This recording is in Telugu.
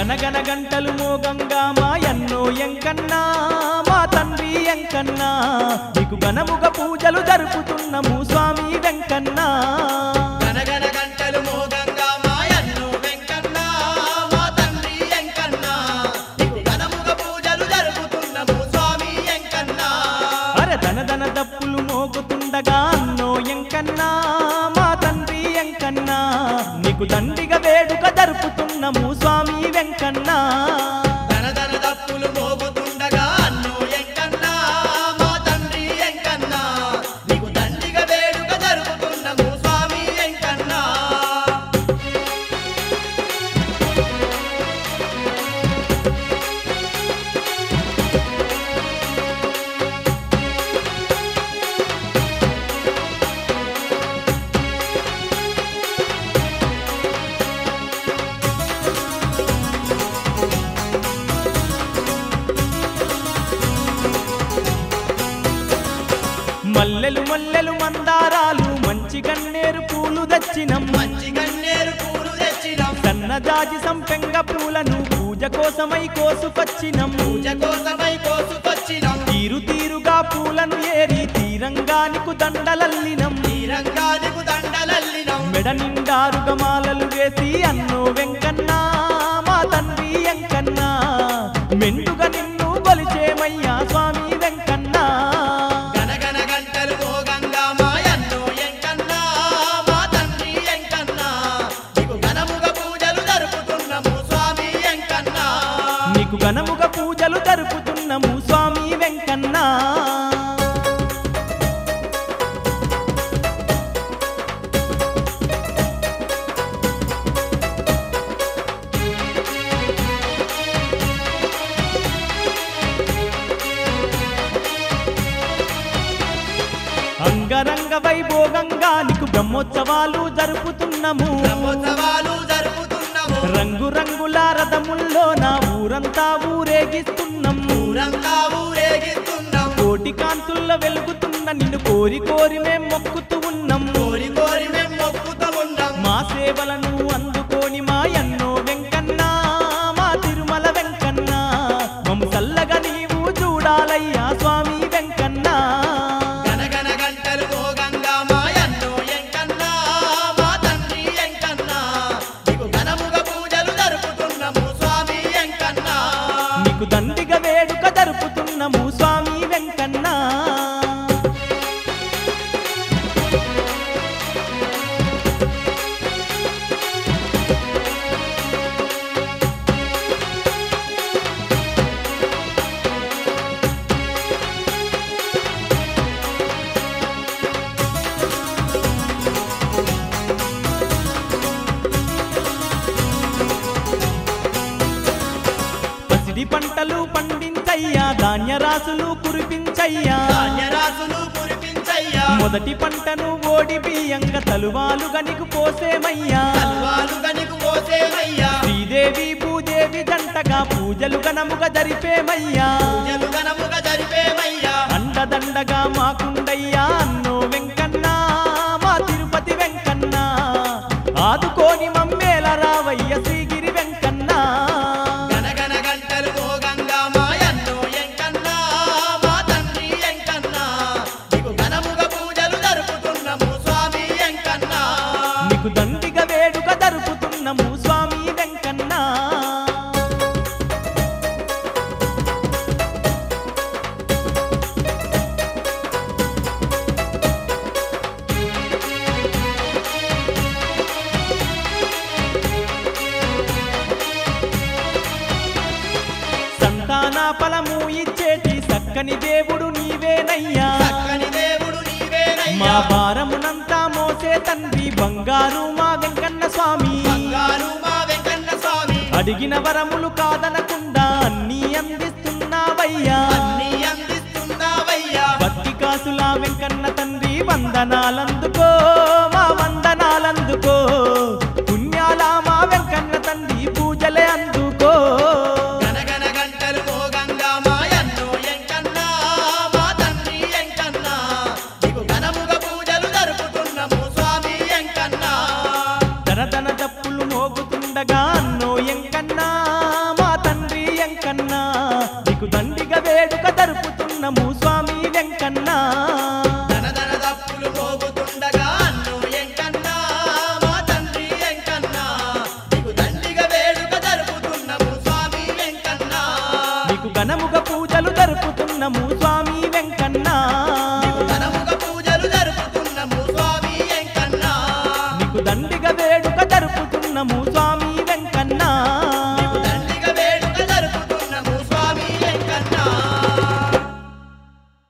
గనగన గంటలు మోగంగా మా ఎన్నో ఎంకన్నా మా తండ్రి ఎంకన్నా నీకు ఘనముగ పూజలు జరుపుతున్నాము స్వామి వెంకన్నా గనగన గంటలు మోగంగా మాయన్ను వెంకన్న మా తండ్రి ఎంకన్న నీకు ఘనముగ పూజలు జరుపుతున్నాము స్వామి ఎంకన్న అరే ధన ధన దప్పులు మోగుతుండగా అన్నో ఎంకన్నా మా తండ్రి ఎంకన్నా నీకు దండిగా వేడుక జరుపుతున్నాము స్వామి వెంకన్నా ధన ధన దప్పులు మోగుతుండగా అన్ను ఎంకన్న మా తండ్రి ఎంకన్న నీకు దండిగా వేడుక జరుపుతున్నాము స్వామి ఎంకన్న మల్లెలు మల్లెలు మందారాలు మంచి గన్నేరు పూలు దచ్చినం మంచి గన్నేరు పూలు తెచ్చినాం సన్నజాజి సంపెంగ పూలను పూజ కోసమై కోసుకొచ్చినం పూజ కోసమై కోసుకొచ్చినాం తీరు తీరుగా పూలను ఏరి తీరంగానికు దండలల్లినం తీరంగానికి దండలల్లినాం మెడ నిండారుగా మాలలు వేసి అన్నో వెంకన్నా మా తండ్రి ఎంకన్నా మెండుగా నిన్ను కొలిచేమయ్యా స్వామి వెంకన్నా గనగన గంటలు మోగంగా మాయన్ను ఎంకన్నా మా తండ్రి ఎంకన్నా నీకు ఘనముగ పూజలు జరుపుతున్నాము స్వామి ఎంకన్నా నీకు ఘనముగా పూజలు జరుపుతున్నాము స్వామి వెంకన్నా అంగరంగ వైభోగంగా నీకు బ్రహ్మోత్సవాలు జరుపుతున్నాము బ్రహ్మోత్సవాలు జరుపుతున్నాము రంగు రంగుల రథముల్లో నా ఊరంతా ఊరేగిస్తున్నాం ఊరంతా ఊరేగిస్తున్నాం కోటి కాంతుల్లో వెలుగుతున్న నిన్ను కోరి కోరి మేం మొక్కుతూ ఉన్నాం కోరి కోరి మేము మొక్కుతూ ఉన్నాం మా సేవలను అందుకోని మా ఎన్నో వెంకన్నా మా తిరుమల వెంకన్నా మమ్ము చల్లగా నీవు చూడాలయ్యా స్వామి వెంకన్నా గనగన గంటలు మోగంగా మాయన్ను ఎంకన్నా మా తండ్రి ఎంకన్నా నీకు ఘనముగ పూజలు జరుపుతున్నాము స్వామి ఎంకన్నా నీకు దండిగా వేడుక జరుపుతున్నాము స్వామి వెంకన్నా పసిడి పంటలు పండించయ్యా ధాన్య రాసులు కురిపించయ్యా ధాన్యరాశులు కురిపించయ్యా మొదటి పంటను ఓడి బియ్యంగా తలువాలు గనికు పోసేమయ్యా తల్వాలు గనికి పోసేమయ్యా శ్రీదేవి భూదేవి జంటగా పూజలు గనముగా జరిపేమయ్యా పూజలు ఘనముగ జరిపేమయ్యా అండదండగా మాకుండయ్యా అన్నో వెంకన్నా మా తిరుపతి వెంకన్నా ఆదుకోని మమ్మేల రావయ్య శ్రీగిరి వెంకన్నా గనగన గంటలు మోగంగా మాయన్ను ఎంకన్నా మా తండ్రి ఎంకన్నా నీకు ఘనముగ పూజలు జరుపుతున్నాము స్వామి ఎంకన్నా నీకు దండిగా వేడుక జరుపుతున్నాము స్వామి వెంకన్నా సంతాన ఫలము ఇచ్చేటి చక్కని దేవుడు నీవేనయ్యా చక్కని దేవుడు మా నీవేనయ్యా భారమునంతా మోసే తండ్రి బంగారు మా వెంకన్న స్వామి బంగారు మా వెంకన్న స్వామి అడిగిన వరములు కాదనకుండా అన్నీ అందిస్తున్నావయ్యా